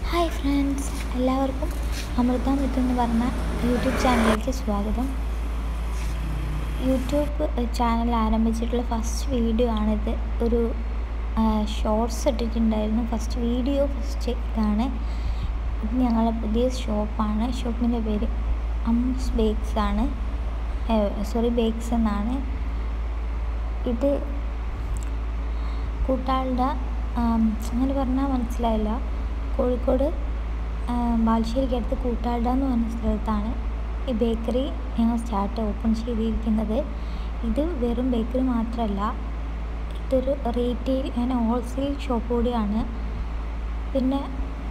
hi friends എല്ലാവർക്കും അമൃതാമൃത് എന്ന് പറഞ്ഞ യൂട്യൂബ് ചാനലിലേക്ക് സ്വാഗതം യൂട്യൂബ് ചാനൽ ആരംഭിച്ചിട്ടുള്ള ഫസ്റ്റ് വീഡിയോ ആണിത് ഒരു ഷോർട്സ് ഇട്ടിട്ടുണ്ടായിരുന്നു ഫസ്റ്റ് വീഡിയോ ഫസ്റ്റ് ഇതാണ് ഇത് ഞങ്ങളുടെ പുതിയ ഷോപ്പാണ് ഷോപ്പിൻ്റെ പേര് അംസ് ബേക്സ് ആണ് സോറി ബേക്സ് എന്നാണ് ഇത് കൂട്ടാളുടെ അങ്ങനെ പറഞ്ഞാൽ മനസ്സിലായില്ല കോഴിക്കോട് ബാലുശ്ശേരിക്കടുത്ത് കൂട്ടാട എന്ന് പറഞ്ഞ സ്ഥലത്താണ് ഈ ബേക്കറി ഞങ്ങൾ സ്റ്റാർട്ട് ഓപ്പൺ ചെയ്തിരിക്കുന്നത് ഇത് വെറും ബേക്കറി മാത്രമല്ല ഇതൊരു റീറ്റെയിൽ അങ്ങനെ ഹോൾസെയിൽ ഷോപ്പ് കൂടിയാണ് പിന്നെ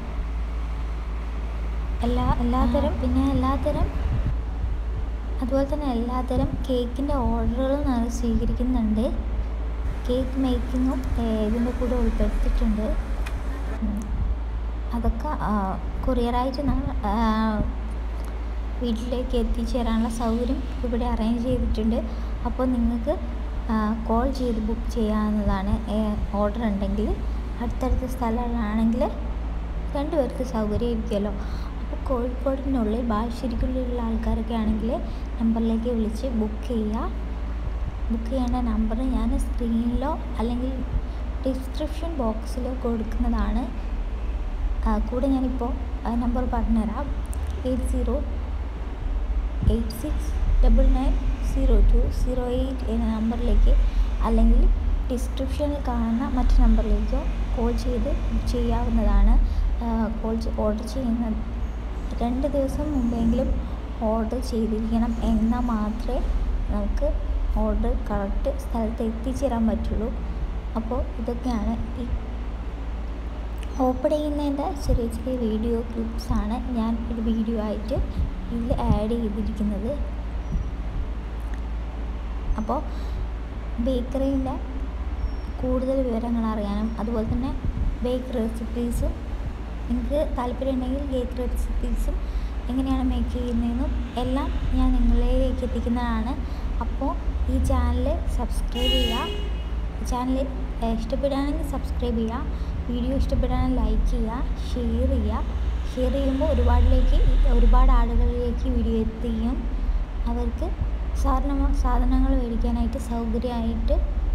എല്ലാ എല്ലാതരം പിന്നെ എല്ലാതരം അതുപോലെ തന്നെ എല്ലാതരം കേക്കിൻ്റെ ഓർഡറുകളും ഞങ്ങൾ സ്വീകരിക്കുന്നുണ്ട് കേക്ക് മേക്കിങ്ങും ഇതിൻ്റെ കൂടെ ഉൾപ്പെടുത്തിയിട്ടുണ്ട് അതൊക്കെ കൊറിയറായിട്ട് വീട്ടിലേക്ക് എത്തിച്ചേരാനുള്ള സൗകര്യം ഇവിടെ അറേഞ്ച് ചെയ്തിട്ടുണ്ട് അപ്പോൾ നിങ്ങൾക്ക് കോൾ ചെയ്ത് ബുക്ക് ചെയ്യാവുന്നതാണ് ഓർഡർ ഉണ്ടെങ്കിൽ അടുത്തടുത്ത സ്ഥലങ്ങളാണെങ്കിൽ രണ്ടുപേർക്ക് സൗകര്യം ഇരിക്കുമല്ലോ അപ്പോൾ കോഴിക്കോടിനുള്ളിൽ ബാലുശ്ശേരിക്കുള്ളിലുള്ള ആൾക്കാരൊക്കെ ആണെങ്കിൽ നമ്പറിലേക്ക് വിളിച്ച് ബുക്ക് ചെയ്യുക ബുക്ക് ചെയ്യേണ്ട നമ്പർ ഞാൻ സ്ക്രീനിലോ അല്ലെങ്കിൽ ഡിസ്ക്രിപ്ഷൻ ബോക്സിലോ കൊടുക്കുന്നതാണ് കൂടെ ഞാനിപ്പോൾ നമ്പർ പറഞ്ഞുതരാം eight zero eight six double nine zero two zero eight എന്ന നമ്പറിലേക്ക് അല്ലെങ്കിൽ ഡിസ്ക്രിപ്ഷനിൽ കാണുന്ന മറ്റു നമ്പറിലേക്കോ കോൾ ചെയ്ത് ബുക്ക് ചെയ്യാവുന്നതാണ് കോൾ ഓർഡർ ചെയ്യുന്ന രണ്ട് ദിവസം മുമ്പെങ്കിലും ഓർഡർ ചെയ്തിരിക്കണം എന്നാൽ മാത്രമേ നമുക്ക് ഓർഡർ കറക്റ്റ് സ്ഥലത്ത് എത്തിച്ചേരാൻ പറ്റുള്ളൂ അപ്പോൾ ഇതൊക്കെയാണ് ഈ ഓപ്പൺ ചെയ്യുന്നതിൻ്റെ ചെറിയ ചെറിയ വീഡിയോ ക്ലിപ്സാണ് ഞാൻ ഒരു വീഡിയോ ആയിട്ട് ഇതിൽ ആഡ് ചെയ്തിരിക്കുന്നത് അപ്പോൾ ബേക്കറീൻ്റെ കൂടുതൽ വിവരങ്ങൾ അറിയാനും അതുപോലെ തന്നെ ബേക്ക് റെസിപ്പീസും നിങ്ങൾക്ക് താല്പര്യമുണ്ടെങ്കിൽ കേക്ക് റെസിപ്പീസും എങ്ങനെയാണ് മേക്ക് ചെയ്യുന്നതെന്നും എല്ലാം ഞാൻ നിങ്ങളിലേക്ക് എത്തിക്കുന്നതാണ് അപ്പോൾ ഈ ചാനൽ സബ്സ്ക്രൈബ് ചെയ്യുക ചാനൽ ഇഷ്ടപ്പെടുകയാണെങ്കിൽ സബ്സ്ക്രൈബ് ചെയ്യുക വീഡിയോ ഇഷ്ടപ്പെടുകയാണെങ്കിൽ ലൈക്ക് ചെയ്യുക ഷെയർ ചെയ്യുക ഷെയർ ചെയ്യുമ്പോൾ ഒരുപാടിലേക്ക് ഒരുപാട് ആളുകളിലേക്ക് വീഡിയോ എത്തിക്കും അവർക്ക് സാധന സാധനങ്ങൾ മേടിക്കാനായിട്ട് സൗകര്യമായിട്ട്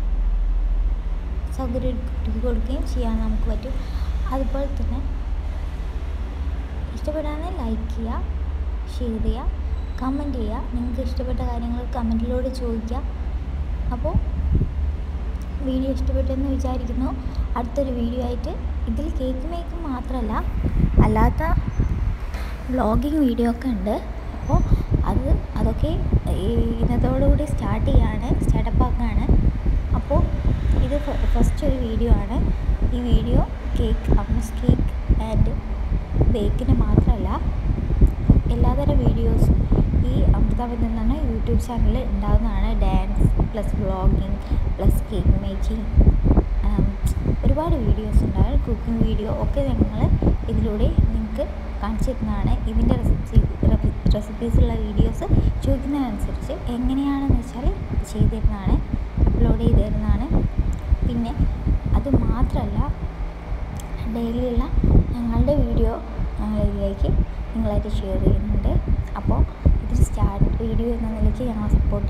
സൗകര്യം കൊടുക്കുകയും ചെയ്യാൻ നമുക്ക് പറ്റും അതുപോലെ തന്നെ ഇഷ്ടപ്പെടുകയാണെങ്കിൽ ലൈക്ക് ചെയ്യുക ഷെയർ ചെയ്യുക കമൻറ്റ് ചെയ്യുക നിങ്ങൾക്ക് ഇഷ്ടപ്പെട്ട കാര്യങ്ങൾ കമൻറ്റിലൂടെ ചോദിക്കുക അപ്പോൾ വീഡിയോ ഇഷ്ടപ്പെട്ടെന്ന് വിചാരിക്കുന്നു അടുത്തൊരു വീഡിയോ ആയിട്ട് ഇതിൽ കേക്ക് മേക്കിംഗ് മാത്രമല്ല അല്ലാത്ത വ്ളോഗിങ് വീഡിയോ ഒക്കെ ഉണ്ട് അപ്പോൾ അത് അതൊക്കെ ഇന്നത്തോടുകൂടി സ്റ്റാർട്ട് ചെയ്യാണ് സ്റ്റാർട്ടപ്പ് ആക്കുകയാണ് അപ്പോൾ ഇത് ഫസ്റ്റ് ഒരു വീഡിയോ ആണ് ഈ വീഡിയോ കേക്ക് അമ്മസ് കേക്ക് ആൻഡ് ബേക്കിന് മാത്രമല്ല എല്ലാതരം വീഡിയോസും ഈ അമൃതാമൃതം എന്ന യൂട്യൂബ് ചാനലിൽ ഉണ്ടാകുന്നതാണ് dance plus vlogging plus cake making ഒരുപാട് വീഡിയോസ് ഉണ്ടാകും കുക്കിംഗ് വീഡിയോ ഒക്കെ ഞങ്ങൾ ഇതിലൂടെ നിങ്ങൾക്ക് കാണിച്ചു തരുന്നതാണ് ഇതിൻ്റെ റെസിപ്പി റെസിപ്പീസുള്ള വീഡിയോസ് ചോദിക്കുന്നതനുസരിച്ച് എങ്ങനെയാണെന്ന് വെച്ചാൽ ചെയ്തു തരുന്നതാണ് അപ്ലോഡ് ചെയ്ത് തരുന്നതാണ് പിന്നെ അത് മാത്രമല്ല ഡെയിലിയുള്ള ഞങ്ങളുടെ വീഡിയോ ഞങ്ങൾ ഇതിലേക്ക് നിങ്ങളായിട്ട് ഷെയർ ചെയ്യുന്നുണ്ട് അപ്പോൾ ഇത് സ്റ്റാർട്ട് വീഡിയോ എന്ന നിലയ്ക്ക് ഞങ്ങൾ സപ്പോർട്ട്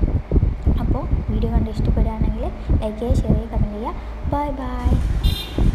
ചെയ്യുക അപ്പോൾ വീഡിയോ കണ്ട് ഇഷ്ടപ്പെടുകയാണെങ്കിൽ ലൈക്ക് ചെയ്യുക ഷെയർ ചെയ്യുക കമൻറ്റ് ചെയ്യുക ബൈ ബൈ